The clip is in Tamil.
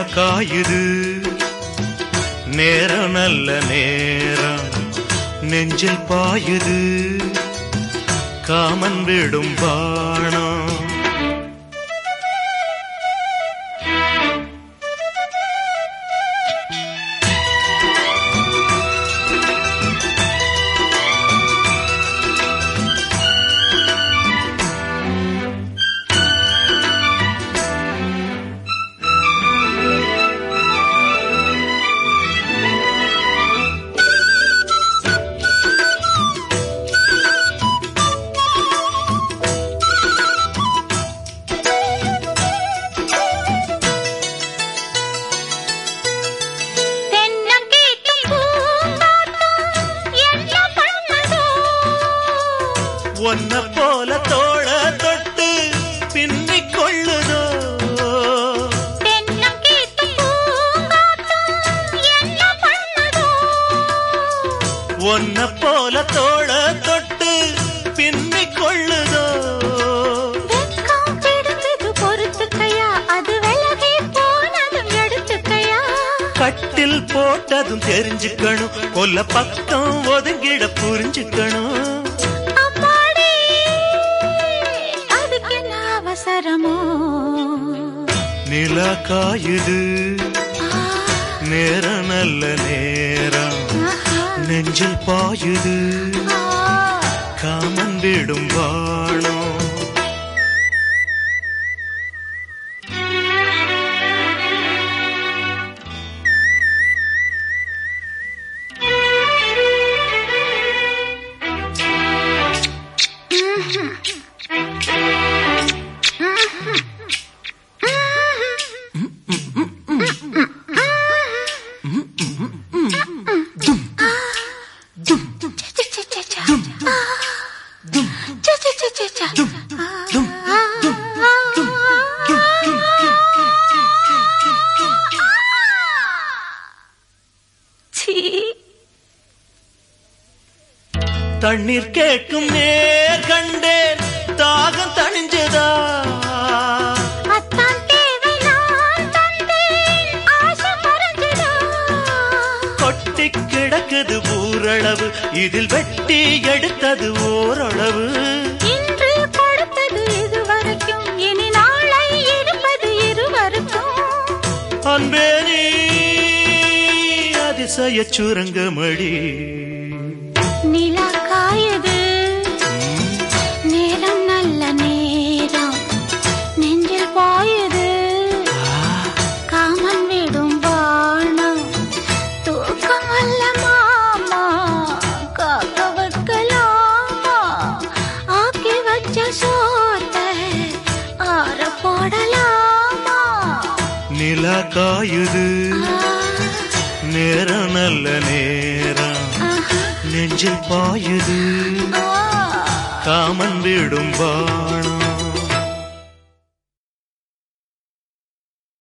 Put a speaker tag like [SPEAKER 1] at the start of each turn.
[SPEAKER 1] காயுது நேரம் நல்ல நேரம் நெஞ்சில் பாயுது காமன் விடும் பாணம்
[SPEAKER 2] தென்னங்கீத்தும் பூங்காத்தும் என்ன பண்ணுதோ?
[SPEAKER 1] ஒன்ன போல தோழ தொட்டு பின்னிக் கொள்ளுதோ
[SPEAKER 2] தென்னங்கீத்தும் பூங்காத்தும் என்ன பண்ணுதோ?
[SPEAKER 1] ஒன்ன போல தோழ தொட்டு பின்னிக் கொள்ளுதோ
[SPEAKER 2] வெட்கம் பிடிச்சது பொறுத்துக்கையா, அது விலகி போனதும் எடுத்துக்கையா?
[SPEAKER 1] கட்டில் போட்டதும் தெரிஞ்சுக்கணும் கொல்ல பக்கம் ஒதுங்கிட புரிஞ்சுக்கணும்
[SPEAKER 2] அம்மாடி, அதுக்கு என்ன அவசரமோ
[SPEAKER 1] நிலா காயுது
[SPEAKER 2] ஆ,
[SPEAKER 1] நேரம் நல்ல நேரம்
[SPEAKER 2] ஆஹா,
[SPEAKER 1] நெஞ்சில் பாயுது
[SPEAKER 2] ஆ.
[SPEAKER 1] காமன் விடும் வாணம் தண்ணீர் கேட்கும் நேர் கண்டேன் தாகம் தணிஞ்சதா கொட்டி கிடக்குது ஊரளவு இதில் வெட்டி எடுத்தது ஓரளவு
[SPEAKER 2] இன்று கொடுத்தது இதுவரைக்கும் இனி நாளை இருப்பது இருவருக்கும்
[SPEAKER 1] அன்பே நீ அதிசய சுரங்கமடி
[SPEAKER 2] நிலா காயுது நேரம் நல்ல நேரம் நெஞ்சில் பாயுது காமன் விடும் வானம் தூக்கம் அல்ல மாமா காக்க வைக்கலாமா ஆக்கி வச்ச சோத்தை ஆற போடலாமா
[SPEAKER 1] நிலா காயுது
[SPEAKER 2] ஆ,
[SPEAKER 1] நேரம் நல்ல நேரம்
[SPEAKER 2] ஆஹா,
[SPEAKER 1] நெஞ்சில் பாயுது
[SPEAKER 2] ஆ.
[SPEAKER 1] காமன் விடும் பாணம்